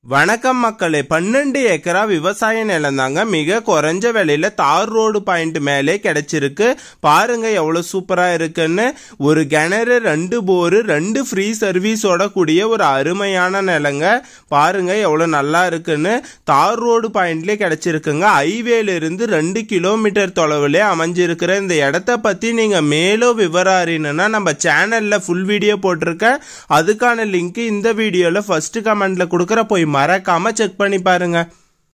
வணக்கம் மக்களே பன்னெண்டு ஏக்கரா விவசாய நிலம் தாங்க மிக குறைஞ்ச விலையில தார் ரோடு பாயிண்ட் மேலே கிடைச்சிருக்கு பாருங்க எவ்வளவு சூப்பரா இருக்குன்னு ஒரு கிணறு ரெண்டு போரு ரெண்டு ஃப்ரீ சர்வீஸோட கூடிய ஒரு அருமையான நிலங்க பாருங்க எவ்வளவு நல்லா இருக்குன்னு தார் ரோடு பாயிண்ட்லயே கிடைச்சிருக்குங்க ஹைவேல இருந்து ரெண்டு கிலோமீட்டர் தொலைவுல அமைஞ்சிருக்கிற இந்த இடத்த பத்தி நீங்க மேலும் விவரம் அறியணும்னா நம்ம சேனல்ல ஃபுல் வீடியோ போட்டிருக்கேன் அதுக்கான லிங்க் இந்த வீடியோல ஃபர்ஸ்ட் கமெண்ட்ல கொடுக்குற போய் மறக்காம செக் பண்ணி பாருங்க